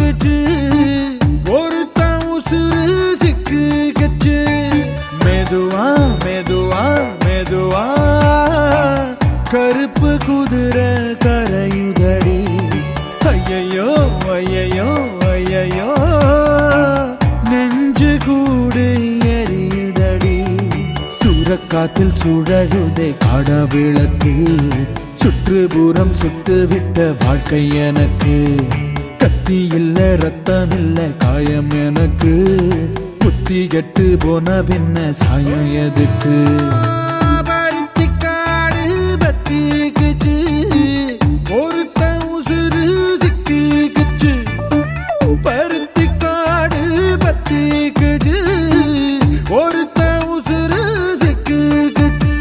கிச்சு ஒருத்தன் உசுறு சிக்கு கிச்சு மெதுவா மெதுவா மெதுவா கருப்பு குதிரை கரையுதடி ஐயையோ ஐயையோ ஐயையோ நெஞ்சு கூடு எரியுதடி சூறக்காத்தில் சுழழுதே காட விளக்கு சுற்றுப்புறம் சுட்டு விட்ட வாழ்க்கை எனக்கு கத்தி இல்ல ரத்தம் இல்ல காயம் எனக்கு புத்தி கெட்டு போன பின்ன சாயம் எதுக்கு பருத்திக்காடு பத்திக்குச்சு ஒருத்தன் உசுறு சிக்கிக்குச்சு பருத்திக்காடு பத்திக்குச்சு ஒருத்தன் உசுறு சிக்கிக்குச்சு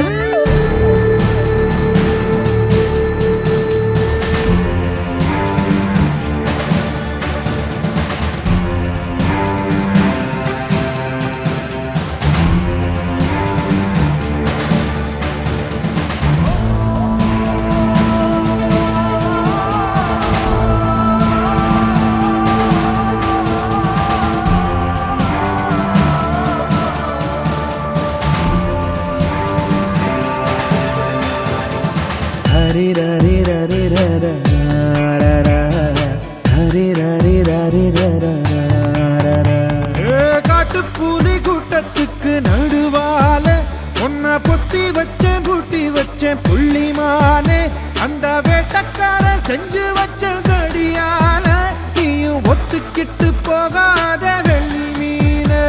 ஹரி ரரி ரரி ரர ரர ஹரி ரரி ரரி ரர ரர காட்டுப்பூலி கூட்டத்துக்கு நடுவால உன்னை பொத்தி வச்சேன் பூட்டி வச்சேன் புள்ளிமானே அந்த வேட்டக்கார செஞ்சு வச்ச சடியால நீயும் ஒத்துக்கிட்டு போகாத வெள்மீனே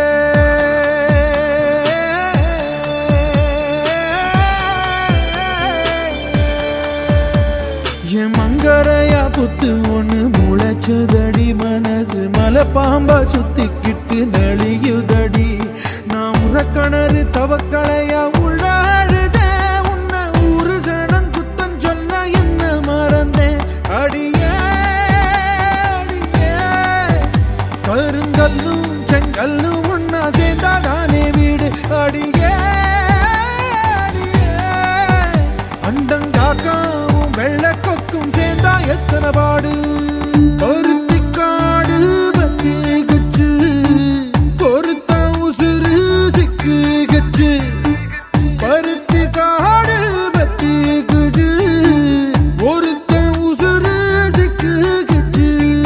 என் மங்கரையா புத்து ஒண்ணு முளைச்சதடி மனசு மலை பாம்பா சுத்திக்கிட்டு நெளியுதடி நான் உறக்கணறு தவக்களையா உள்ளாழுத உன்னை ஊரு சனம் குத்தம் சொல்ல என்ன மறந்தேன் அடியே அடியே கருங்கல்லும் செங்கல்லும் ஒன்னா சேர்ந்தாதானே வீடு அடியே அடியே அண்டங்காக்காவும் வெள்ளக்கொக்கும் சேர்ந்தா எத்தனை பாடு பருத்திக்காடு பத்தி குச்சு பொறுத்த உசுறு சிக்கு கச்சு பருத்தி காடு பத்தி குச்சு ஒருத்த உசுறு சிக்கு கச்சு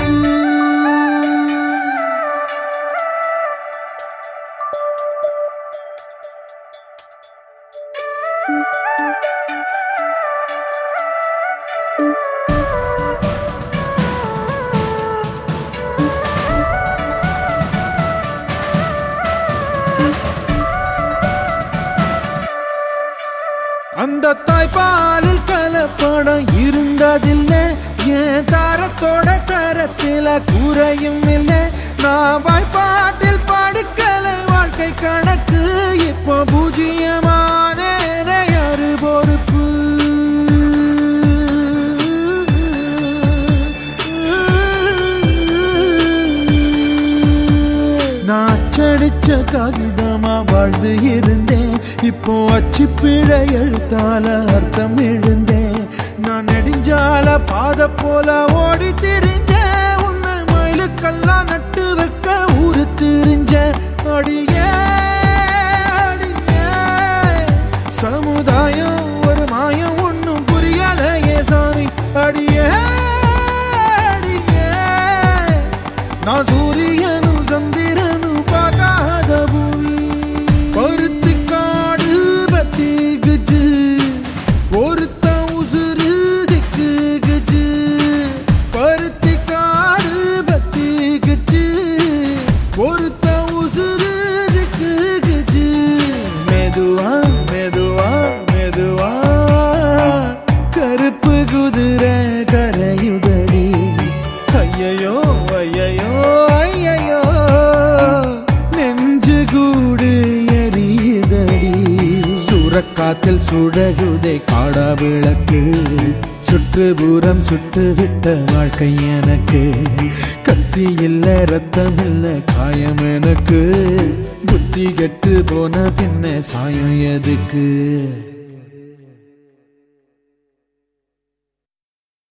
அந்த தாய்ப்பாலில் கலப்படம் இருந்ததில்லை என் தாரத்தோட தரத்தில குறையும் இல்லை நான் வாய்ப்பாட்டில் படுக்கல வாழ்க்கை கணக்கு இப்போ பூஜ்ஜியமான யாரு பொறுப்பு நான் அச்சடிச்ச காகிதமா வாழ்ந்து இருந்தேன் இப்போ அச்சு பிழை எழுத்தால அர்த்தம் எழுந்தேன் நான் நெடுஞ்சால பாத போல ஓடி திரிஞ்சேன் உன்னை மயிலுக்கெல்லாம் நட்டு வைக்க ஊரு திரிஞ்ச அடியே அடியே சமுதாயம் ஒரு மாயம் ஒன்னும் புரியலையே சாமி அடியே அடியே நான் சூரியனும் சந்திரனும் பார்க்காத பூமி பருத்தி காடு பத்தி குச்சு ஒருத்த உசுறு திக்கு குச்சு பருத்தி காடு பத்தி குச்சு ஒருத்த உசுறு திக்கு குச்சு மெதுவா மெதுவா மெதுவா கருப்பு குதிரை கரையுதடி ஐயையோ ஐயையோ ஐயையோ நெஞ்சு கூடு எரியுதடி சூறக்காத்தில் சுடகுதை காடா விளக்கு சுற்றுப்புறம் சுட்டு விட்ட வாழ்க்கை எனக்கு கத்தி இல்ல ரத்தம் இல்ல காயம் எனக்கு புத்தி கெட்டு போன பின்ன சாயம் எதுக்கு